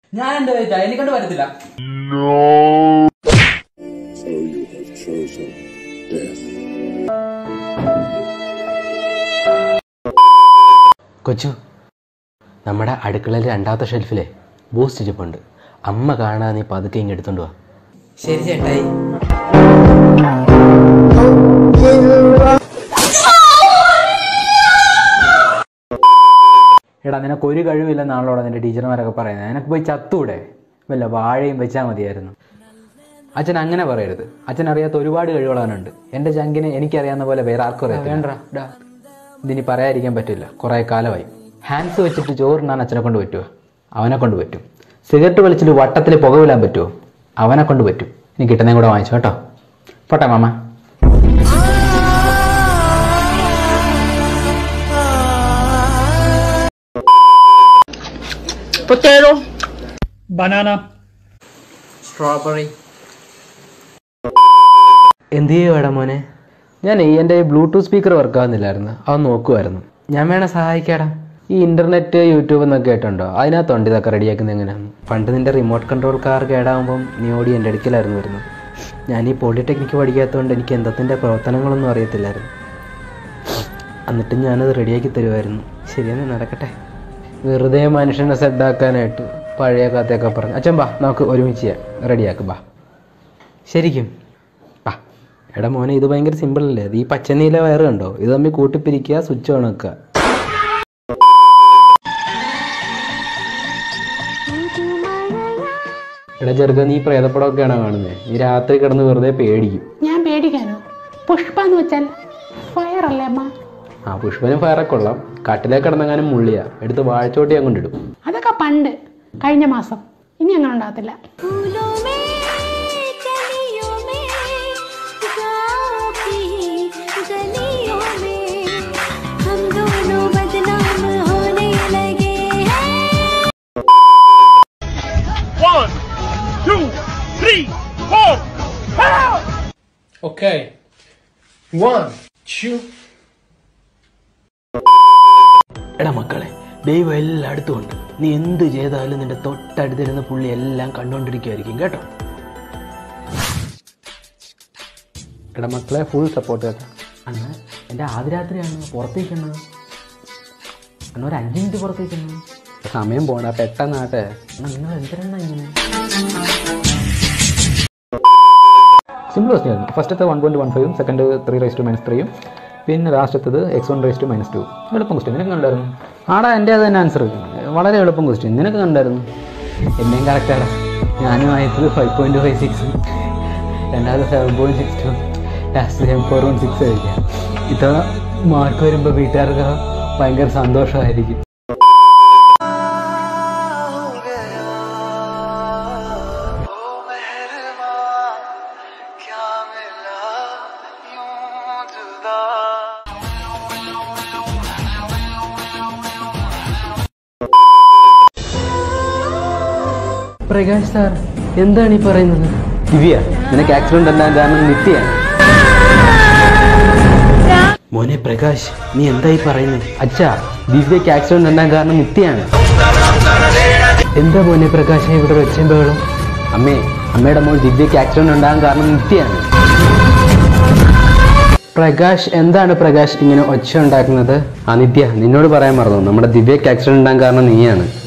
ഞാൻ എന്റെ വെയിറ്റ് എന്നെ കൊണ്ട് പറ്റത്തില്ല So you have chosen death. കൊച്ചു നമ്മുടെ അടുക്കളയിൽ രണ്ടാമത്തെ ഷെൽഫിലെ ബൂസ്റ്റ് ഇരിപ്പുണ്ട് അമ്മ കാണാൻ നീ പതുക്കെ ഇങ്ങ് എടുത്തോണ്ട് വാ ശരി ചേട്ടായി എടാ നിനക്ക് ഒരു കഴിവില്ലെന്നാണല്ലോടാ നിന്റെ ടീച്ചർമാരൊക്കെ പറയുന്നത് നിനക്ക് പോയി ചത്തൂടെ വല്ല വാഴയും വെച്ചാൽ മതിയായിരുന്നു അച്ഛൻ അങ്ങനെ പറയരുത് അച്ഛൻ അറിയാത്ത ഒരുപാട് കഴിവുകളാനുണ്ട് എൻ്റെ ചങ്കിനെ എനിക്കറിയാവുന്ന പോലെ വേറെ ആർക്കും അറിയാം വേണ്ട ഇതിനി പറയാതിരിക്കാൻ പറ്റില്ല കുറേ കാലമായി ഹാൻഡ്സ് വെച്ചിട്ട് ചോറിനാൻ അച്ഛനെ കൊണ്ട് പറ്റുമോ അവനെ കൊണ്ട് പറ്റും സിഗരറ്റ് വലിച്ചിട്ട് വട്ടത്തിൽ പുകവിലാൻ പറ്റുമോ അവനെ കൊണ്ട് പറ്റും ഇനി കിട്ടുന്നേ കൂടെ വാങ്ങിച്ചു കേട്ടോ പോട്ടെ മാമ സ്ട്രോബെറി എന്ത് ചെയ്യുവാടാ മോനെ ഞാൻ എൻ്റെ ബ്ലൂടൂത്ത് സ്പീക്കർ വർക്ക് ആവുന്നില്ലായിരുന്നു അത് നോക്കുമായിരുന്നു ഞാൻ വേണേ സഹായിക്കാടാ ഈ ഇന്റർനെറ്റ് യൂട്യൂബ് എന്നൊക്കെ കേട്ടുണ്ടോ അതിനകത്തുണ്ട് ഇതൊക്കെ റെഡിയാക്കുന്നത് എങ്ങനെയാണ് പണ്ട് നിന്റെ റിമോട്ട് കൺട്രോൾ കാർ കേടാകുമ്പം നീ ഓടി എൻ്റെ അടുക്കലായിരുന്നു വരുന്നത് ഞാൻ ഈ പോളിടെക്നിക്ക് പഠിക്കാത്തതുകൊണ്ട് എനിക്ക് എന്തത്തിൻ്റെ പ്രവർത്തനങ്ങളൊന്നും അറിയത്തില്ലായിരുന്നു എന്നിട്ട് ഞാനത് റെഡിയാക്കി തരുമായിരുന്നു ശരിയെന്ന് നടക്കട്ടെ വെറുതെ മനുഷ്യനെ സെഡാക്കാനായിട്ട് പഴയ കഥയൊക്കെ പറഞ്ഞു അച്ഛൻ ബാ നമുക്ക് ഒരുമിച്ച് ചെയ്യാം റെഡിയാക്ക് ബാ ശരിക്കും ആ എടാ മോനെ ഇത് ഭയങ്കര സിമ്പിൾ അല്ലേ ഇത് ഈ പച്ചനീല വയറ് കണ്ടോ ഇത് തമ്മിൽ കൂട്ടിപ്പിരിക്കുക സ്വിച്ച് ഓൺ ആക്കുക എടാ ചെറുക്ക നീ പ്രേതപ്പടമൊക്കെയാണോ കാണുന്നത് നീ രാത്രി കിടന്ന് വെറുതെ പേടിക്കും ഞാൻ പേടിക്കാനോ പുഷ്പ എന്ന് വെച്ചാൽ ഫയർ അല്ലേ അമ്മ ആ പുഷ്പനും ഫയറൊക്കെ കൊള്ളാം കട്ടിലേ കിടന്നെങ്ങാനും മുള്ളിയാ എടുത്ത് വാഴച്ചോട്ടി ഞാൻ കൊണ്ടിടും അതൊക്കെ പണ്ട് കഴിഞ്ഞ മാസം ഇനി അങ്ങനെ ഉണ്ടാകത്തില്ല फूलों में कलियों में गाँव की गलियों में हम दोनों बदनाम होने लगे हैं എടാ മക്കളെ ദൈവം എല്ലായിടത്തും ഉണ്ട് നീ എന്ത് ചെയ്താലും നിന്റെ തൊട്ടടുത്തിരുന്ന പുള്ളി എല്ലാം കണ്ടുകൊണ്ടിരിക്കുമായിരിക്കും കേട്ടോ എടാ മക്കളെ ഫുൾ സപ്പോർട്ട് കേട്ടോ അന്ന് എൻ്റെ ആദ്യരാത്രിയാണ് പുറത്തേക്കുന്നത് അന്ന് ഒരു അഞ്ച് മിനിറ്റ് പുറത്തേക്കുന്നു സമയം പോണ പെട്ടെന്നാട്ടെ എന്നാ നിങ്ങൾ എന്തിനാ ഇങ്ങനെ സിമ്പിൾ ക്വസ്റ്റ്യൻ ആയിരുന്നു ഫസ്റ്റത്തെ വൺ പോയിന്റ് വൺ ഫൈവും second three raise to minus ത്രീയും പിന്നെ ലാസ്റ്റത്തത് x one raise to minus two എളുപ്പം ക്വസ്റ്റ്യൻ നിനക്ക് കണ്ടായിരുന്നു ആടാ എൻ്റെ അത് തന്നെ ആൻസർ വളരെ എളുപ്പം ക്വസ്റ്റ്യൻ നിനക്ക് കണ്ടായിരുന്നു എന്നെയും കറക്റ്റാടാ ഞാനും ആയത് ഫൈവ് പോയിന്റ് ഫൈവ് സിക്സ് രണ്ടാമത് seven point six two last seven four one six ആയിരിക്കാം ഇത്തവണ മാർക്ക് വരുമ്പോൾ വീട്ടുകാർക്ക് ഭയങ്കര സന്തോഷമായിരിക്കും പ്രകാശ് സാർ എന്താണ് ഈ പറയുന്നത് ദിവ്യ നിനക്ക് ആക്സിഡന്റ് എല്ലാം കാരണം നിത്യയാണ് മോനെ പ്രകാശ് നീ എന്തായി പറയുന്നത് അച്ഛാ ദിവ്യക്ക് ആക്സിഡന്റ് ഉണ്ടാകാൻ കാരണം നിത്യയാണ് എന്താ മോനെ പ്രകാശ് ഇവിടെ വെച്ചും ബഹളം അമ്മേ അമ്മയുടെ മോൾ ദിവ്യക്ക് ആക്സിഡന്റ് ഉണ്ടാകാൻ കാരണം നിത്യയാണ് പ്രകാശ് എന്താണ് പ്രകാശ് ഇങ്ങനെ ഒച്ച ഉണ്ടാക്കുന്നത് ആ നിത്യ നിന്നോട് പറയാൻ മറന്നു നമ്മുടെ ദിവ്യക്ക് ആക്സിഡന്റ് ഉണ്ടാകാൻ കാരണം നീയാണ്